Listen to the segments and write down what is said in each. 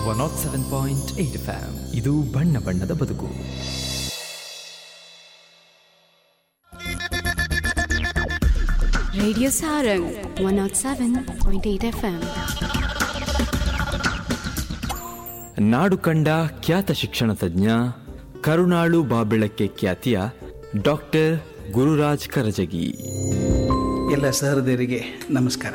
One nought seven point eight FM ಇದು ಬಣ್ಣ ಬಣ್ಣದ ಬದುಕು Radio Sarang 107.8 FM. ನಾಡು ಕಂಡ ಖ್ಯಾತ ಶಿಕ್ಷಣ ತಜ್ಞ ಕರುಣಾಳು ಬಾಬೆಳಕ್ಕೆ ಖ್ಯಾತಿಯ ಡಾಕ್ಟರ್ ಗುರುರಾಜ್ ಕರಜಗಿ ಎಲ್ಲ ಸಹೃದಯರಿಗೆ ನಮಸ್ಕಾರ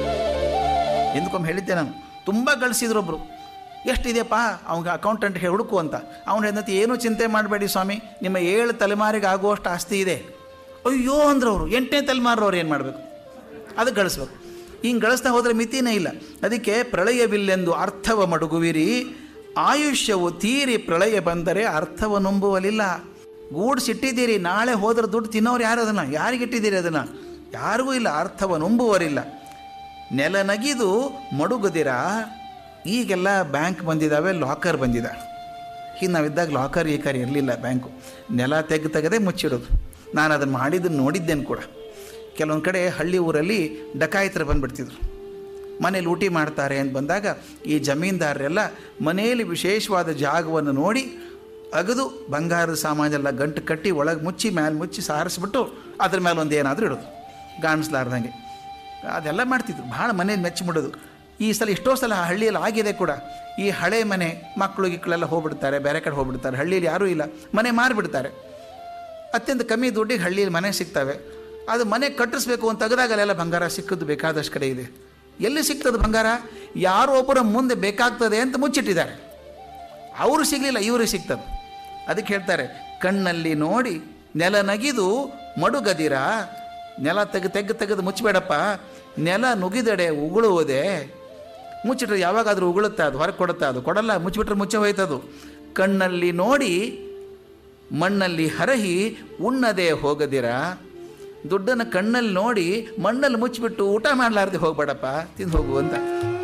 ಎಂದಕ್ಕೊಮ್ಮೆ ಹೇಳಿದ್ದೆ ನಾನು ತುಂಬ ಗಳಿಸಿದ್ರು ಒಬ್ಬರು ಎಷ್ಟಿದೆಯಪ್ಪ ಅವ್ಗೆ ಅಕೌಂಟೆಂಟ್ ಹೇಳಿ ಹುಡುಕು ಅಂತ ಅವ್ನು ಹೇಳಿದಂತೆ ಏನೂ ಚಿಂತೆ ಮಾಡಬೇಡಿ ಸ್ವಾಮಿ ನಿಮ್ಮ ಏಳು ತಲೆಮಾರಿಗೆ ಆಗುವಷ್ಟು ಆಸ್ತಿ ಇದೆ ಅಯ್ಯೋ ಅಂದ್ರು ಅವರು ಎಂಟನೇ ತಲೆಮಾರವ್ರು ಏನು ಮಾಡಬೇಕು ಅದು ಗಳಿಸ್ಬೇಕು ಹಿಂಗೆ ಗಳಿಸ್ತಾ ಹೋದರೆ ಮಿತಿನೇ ಇಲ್ಲ ಅದಕ್ಕೆ ಪ್ರಳಯವಿಲ್ಲೆಂದು ಅರ್ಥವ ಮಡುಗುವಿರಿ ಆಯುಷ್ಯವು ತೀರಿ ಪ್ರಳಯ ಬಂದರೆ ಅರ್ಥವ ನಂಬುವಲಿಲ್ಲ ಗೂಡ್ಸಿಟ್ಟಿದ್ದೀರಿ ನಾಳೆ ಹೋದ್ರೆ ದುಡ್ಡು ತಿನ್ನೋರು ಯಾರು ಅದನ್ನು ಯಾರಿಗಿಟ್ಟಿದ್ದೀರಿ ಅದನ್ನು ಯಾರಿಗೂ ಇಲ್ಲ ಅರ್ಥವ ನಂಬುವರಿಲ್ಲ ನೆಲ ನಗಿದು ಮಡುಗುದಿರ ಈಗೆಲ್ಲ ಬ್ಯಾಂಕ್ ಬಂದಿದ್ದಾವೆ ಲಾಕರ್ ಬಂದಿದೆ ಈಗ ನಾವಿದ್ದಾಗ ಲಾಕರ್ ಗೀಕರ್ ಇರಲಿಲ್ಲ ಬ್ಯಾಂಕು ನೆಲ ತೆಗೆದು ತೆಗೆದೇ ಮುಚ್ಚಿಡೋದು ನಾನು ಅದನ್ನು ಮಾಡಿದ್ದನ್ನು ನೋಡಿದ್ದೇನೆ ಕೂಡ ಕೆಲವೊಂದು ಕಡೆ ಹಳ್ಳಿ ಊರಲ್ಲಿ ಡಕಾಯಿತರು ಬಂದುಬಿಡ್ತಿದ್ರು ಮನೇಲಿ ಊಟಿ ಮಾಡ್ತಾರೆ ಅಂತ ಬಂದಾಗ ಈ ಜಮೀನ್ದಾರರೆಲ್ಲ ಮನೆಯಲ್ಲಿ ವಿಶೇಷವಾದ ಜಾಗವನ್ನು ನೋಡಿ ಅಗದು ಬಂಗಾರದ ಸಾಮಾನೆಲ್ಲ ಗಂಟು ಕಟ್ಟಿ ಒಳಗೆ ಮುಚ್ಚಿ ಮೇಲೆ ಮುಚ್ಚಿ ಸಾರಿಸ್ಬಿಟ್ಟು ಅದ್ರ ಮೇಲೆ ಒಂದು ಏನಾದರೂ ಇಡೋದು ಕಾಣಿಸ್ಲಾರ್ದಂಗೆ ಅದೆಲ್ಲ ಮಾಡ್ತಿದ್ರು ಭಾಳ ಮನೇಲಿ ಮೆಚ್ಚಿಬಿಡೋದು ಈ ಸಲ ಎಷ್ಟೋ ಸಲ ಹಳ್ಳಿಯಲ್ಲಿ ಆಗಿದೆ ಕೂಡ ಈ ಹಳೆ ಮನೆ ಮಕ್ಕಳು ಗಿಕ್ಕಳೆಲ್ಲ ಹೋಗ್ಬಿಡ್ತಾರೆ ಬೇರೆ ಕಡೆ ಹೋಗ್ಬಿಡ್ತಾರೆ ಹಳ್ಳಿಯಲ್ಲಿ ಯಾರೂ ಇಲ್ಲ ಮನೆ ಮಾರಿಬಿಡ್ತಾರೆ ಅತ್ಯಂತ ಕಮ್ಮಿ ದುಡ್ಡಿಗೆ ಹಳ್ಳಿಯಲ್ಲಿ ಮನೆ ಸಿಗ್ತವೆ ಅದು ಮನೆ ಕಟ್ಟಿಸ್ಬೇಕು ಅಂತ ತೆಗೆದಾಗ ಅಲ್ಲೆಲ್ಲ ಬಂಗಾರ ಸಿಕ್ಕದ್ದು ಬೇಕಾದಷ್ಟು ಕಡೆ ಇದೆ ಎಲ್ಲಿ ಸಿಗ್ತದೆ ಬಂಗಾರ ಯಾರೋ ಒಬ್ಬರ ಮುಂದೆ ಬೇಕಾಗ್ತದೆ ಅಂತ ಮುಚ್ಚಿಟ್ಟಿದ್ದಾರೆ ಅವರು ಸಿಗಲಿಲ್ಲ ಇವರು ಸಿಗ್ತದೆ ಅದಕ್ಕೆ ಹೇಳ್ತಾರೆ ಕಣ್ಣಲ್ಲಿ ನೋಡಿ ನೆಲ ನಗಿದು ಮಡುಗದಿರ ನೆಲ ತೆಗೆ ತೆಗೆದು ತೆಗೆದು ಮುಚ್ಚಬೇಡಪ್ಪ ನೆಲ ನುಗಿದೆಡೆ ಉಗುಳುವುದೇ ಮುಚ್ಚಿಟ್ರೆ ಯಾವಾಗಾದರೂ ಉಗುಳುತ್ತೆ ಅದು ಹೊರಗೆ ಕೊಡುತ್ತೆ ಅದು ಕೊಡಲ್ಲ ಮುಚ್ಚಿಬಿಟ್ರೆ ಮುಚ್ಚೆ ಹೋಯ್ತದು ಕಣ್ಣಲ್ಲಿ ನೋಡಿ ಮಣ್ಣಲ್ಲಿ ಹರಹಿ ಉಣ್ಣದೆ ಹೋಗದಿರ ದುಡ್ಡನ್ನು ಕಣ್ಣಲ್ಲಿ ನೋಡಿ ಮಣ್ಣಲ್ಲಿ ಮುಚ್ಚಿಬಿಟ್ಟು ಊಟ ಮಾಡಲಾರ್ದೆ ಹೋಗ್ಬೇಡಪ್ಪ ತಿಂದು ಹೋಗು ಅಂತ